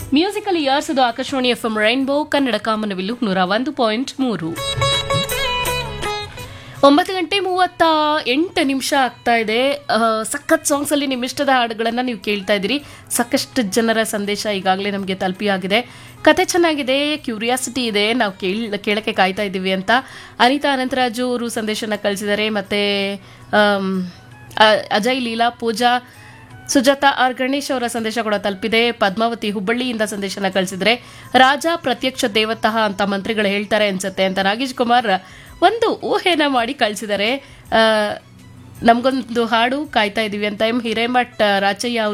musical years ಅದು Akashvani F M rainbow Kannada ಕಾಮನವಿಲ್ಲು ನೂರ ಒಂದು ಪಾಯಿಂಟ್ ಮೂರು ಒಂಬತ್ತು ಗಂಟೆ ಮೂವತ್ತ ಎಂಟು ನಿಮಿಷ ಆಗ್ತಾ ಇದೆ ಆ, ಸಖತ್ ಸಾಂಗ್ಸ್ ಅಲ್ಲಿ ನಿಮ್ಮ ಇಷ್ಟದ ಹಾಡುಗಳನ್ನ ನೀವು ಕೇಳ್ತಾ ಇದ್ದೀರಿ ಸಾಕಷ್ಟು ಜನರ ಸಂದೇಶ ಈಗಾಗಲೇ ನಮಗೆ ತಲುಪಿಯಾಗಿದೆ ಕತೆ ಚೆನ್ನಾಗಿದೆ ಕ್ಯೂರಿಯಾಸಿಟಿ ಇದೆ ನಾವು ಕೇಳ್ ಕೇಳಕ್ಕೆ ಕಾಯ್ತಾ ಇದ್ದೀವಿ ಅಂತ ಅನಿತಾ ಅನಂತರಾಜು ಅವರು ಸಂದೇಶನ ಕಳಿಸಿದ್ದಾರೆ ಮತ್ತೆ ಆಮ್, ಅ- ಅಜಯ್ ಲೀಲಾ ಪೂಜಾ ಸುಜಾತಾ ಆರ್ ಗಣೇಶ್ ಅವರ ಸಂದೇಶ ಕೂಡ ತಲುಪಿದೆ ಪದ್ಮಾವತಿ ಹುಬ್ಬಳ್ಳಿಯಿಂದ ಸಂದೇಶನ ಕಳಿಸಿದ್ರೆ ರಾಜ ಪ್ರತ್ಯಕ್ಷ ದೇವತಃ ಅಂತ ಮಂತ್ರಿಗಳು ಹೇಳ್ತಾರೆ ಅನ್ಸುತ್ತೆ ಅಂತ ನಾಗೇಶ್ ಕುಮಾರ್ ಒಂದು ಊಹೆನ ಮಾಡಿ ಕಳಿಸಿದ್ದಾರೆ ನಮಗೊಂದು ಹಾಡು ಕಾಯ್ತಾ ಇದೀವಿ ಅಂತ ಎಂ ಹಿರೇಮಠ್ ರಾಚಯ್ಯ